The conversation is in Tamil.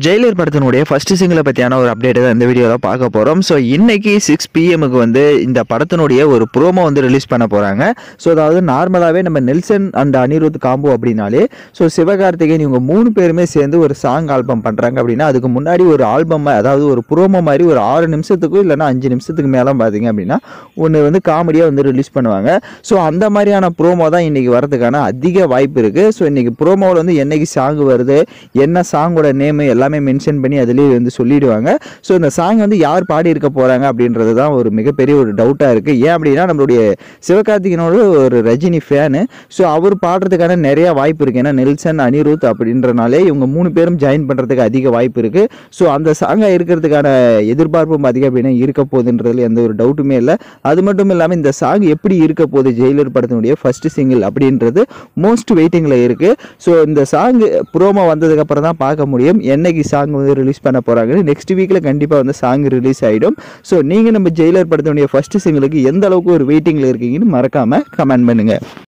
ஜெயிலர் படத்தினுடைய ஃபர்ஸ்ட் சிங்கிளை பற்றியான ஒரு அப்டேட் தான் இந்த வீடியோவில் பார்க்க போகிறோம் ஸோ இன்னைக்கு சிக்ஸ் பிஎம்முக்கு வந்து இந்த படத்தினுடைய ஒரு ப்ரோமோ வந்து ரிலீஸ் பண்ண போகிறாங்க ஸோ அதாவது நார்மலாகவே நம்ம நெல்சன் அண்ட் அனிருத் காம்போ அப்படின்னாலே ஸோ சிவகார்த்திகேயன் இவங்க மூணு பேருமே சேர்ந்து ஒரு சாங் ஆல்பம் பண்ணுறாங்க அப்படின்னா அதுக்கு முன்னாடி ஒரு ஆல்பம் அதாவது ஒரு ப்ரோமோ மாதிரி ஒரு ஆறு நிமிஷத்துக்கும் இல்லைன்னா அஞ்சு நிமிஷத்துக்கு மேலே பார்த்தீங்க அப்படின்னா ஒன்று வந்து காமெடியாக வந்து ரிலீஸ் பண்ணுவாங்க ஸோ அந்த மாதிரியான ப்ரோமோ தான் இன்றைக்கி வரதுக்கான அதிக வாய்ப்பு இருக்குது ஸோ இன்றைக்கி ப்ரோமோவில் வந்து என்னைக்கு சாங் வருது என்ன சாங்கோட நேமு எல்லாமே மென்ஷன் பண்ணி அதுலேயே வந்து சொல்லிடுவாங்க ஸோ இந்த சாங் வந்து யார் பாடி இருக்க போகிறாங்க அப்படின்றது தான் ஒரு மிகப்பெரிய ஒரு டவுட்டாக இருக்குது ஏன் அப்படின்னா நம்மளுடைய சிவகார்த்திகனோட ஒரு ரஜினி ஃபேனு ஸோ அவர் பாடுறதுக்கான நிறைய வாய்ப்பு இருக்குது ஏன்னா நெல்சன் அனிருத் அப்படின்றனாலே இவங்க மூணு பேரும் ஜாயின் பண்ணுறதுக்கு அதிக வாய்ப்பு இருக்குது ஸோ அந்த சாங்காக இருக்கிறதுக்கான எதிர்பார்ப்பும் அதிகம் அப்படின்னா இருக்க போகுதுன்றதுல எந்த ஒரு டவுட்டுமே இல்லை அது மட்டும் இல்லாமல் இந்த சாங் எப்படி இருக்க போகுது ஜெயிலர் படத்தினுடைய ஃபர்ஸ்ட் சிங்கிள் அப்படின்றது மோஸ்ட் வெயிட்டிங்கில் இருக்குது ஸோ இந்த சாங் ப்ரோமோ வந்ததுக்கப்புறம் தான் பார்க்க முடியும் என்னைக்கு சாங் வந்து ரிலீஸ் பண்ண போகிறாங்கன்னு நெக்ஸ்ட் வீக்கில் கண்டிப்பாக வந்து சாங் ரிலீஸ் ஆகிடும் ஸோ நீங்கள் நம்ம ஜெயிலர் படத்தினுடைய ஃபர்ஸ்ட் சிங்கிளுக்கு எந்த அளவுக்கு ஒரு வெயிட்டிங்கில் இருக்கீங்கன்னு மறக்காமல் கமெண்ட் பண்ணுங்கள்